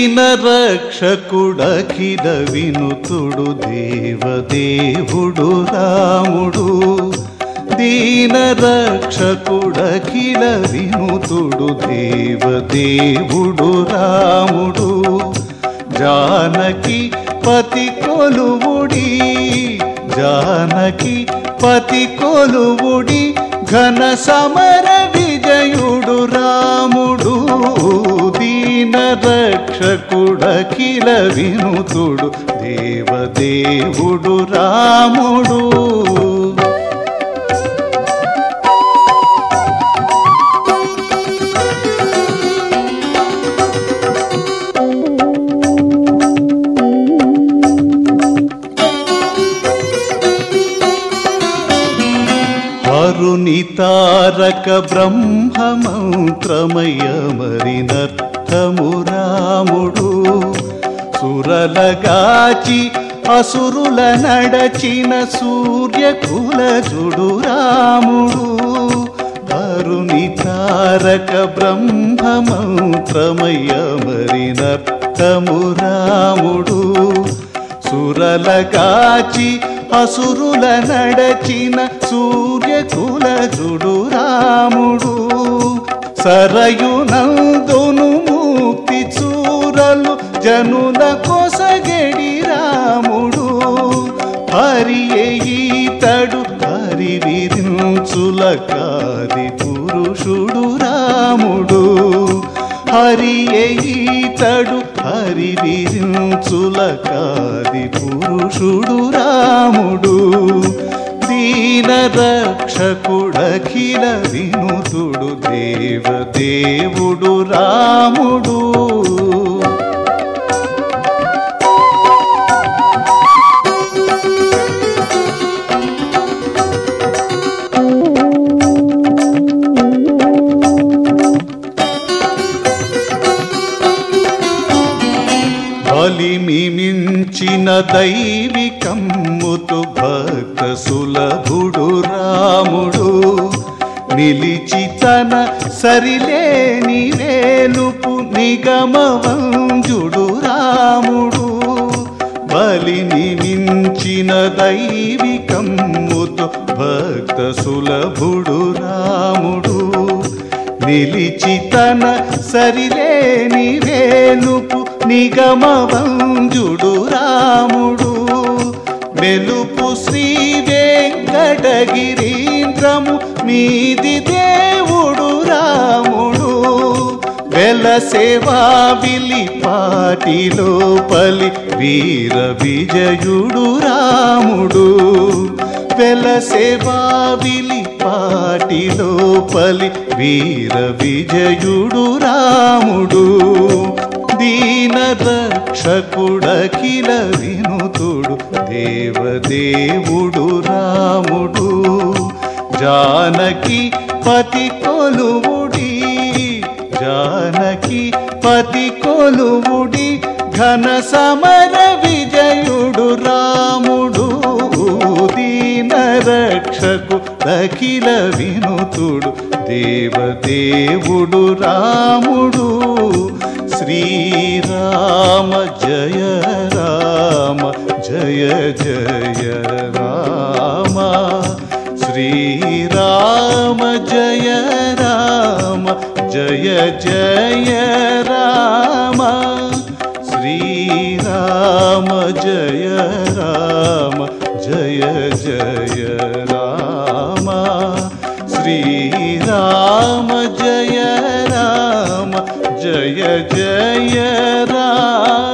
దీన రక్షకుడఖిల వినుతుడు దేవదేవుడు రాముడు దీన రక్షకుడఖిల వినుతుడు దేవదేవుడు రాముడు జానకి పతి కొలువుడి జానకి పతి కొలువుడి ఘన సమర విజయుడు రాముడు దీన రక్షకుడఖిల వినుతుడు దేవదేవుడు రాముడు వరుని తారక బ్రహ్మమంత్రమయ మరినర్థము రాముడు సురలగాచి అసురుల నడచిన సూర్యకులజుడు రాముడు వరుని తారక బ్రహ్మమంత్రమయ మరినర్థము రాముడు సురలగాచి అసురుల నడచిన సూర్యకులజుడు రాముడు సరయునందును ముక్తి చూరలు జనుల కొసగెడి రాముడు హరి ఈతడు హరి విరించుల కాది పురుషుడు రాముడు హరి ఈతడు హరి విరించుల కాది పురుషుడు రాముడు దీన రక్షకుడఖిల వినుతుడు దేవదేవుడు రాముడు బలిమి మించిన దైవికమ్ముతు భక్త సులభుడు రాముడు నిలిచి తన సరిలేని వేలుపు నిగమవంజుడు రాముడు బలిని మించిన దైవికమ్ముతు భక్త సులభుడు రాముడు నిలిచి తన సరిలేని వేలుపు నిగమవంజుడు రాముడు మెలుపు శ్రీ వెంకటగిరీంద్రము మీది దేవుడు రాముడు వెల సేవా విలి పాటిలో పలి వీర విజయుడు రాముడు వెల సేవా విలి పాటిలో పలి వీర విజయుడు రాముడు దీన రక్షకుడఖిల వినుతుడు దేవదేవుడు రాముడు జానకి పతి కొలువుడి జానకి పతి కొలువుడి ఘన సమర విజయుడు రాముడు దీన రక్షకు అఖిల వినుతుడు దేవదేవుడు రాముడు శ్రీరామ జయ రామ జయ జయ రామ శ్రీరామ జయ రామ జయ జయ రామ శ్రీరామ జయ రామ జయ జయ రామ శ్రీరామ జయ రామ జయ జయ రామ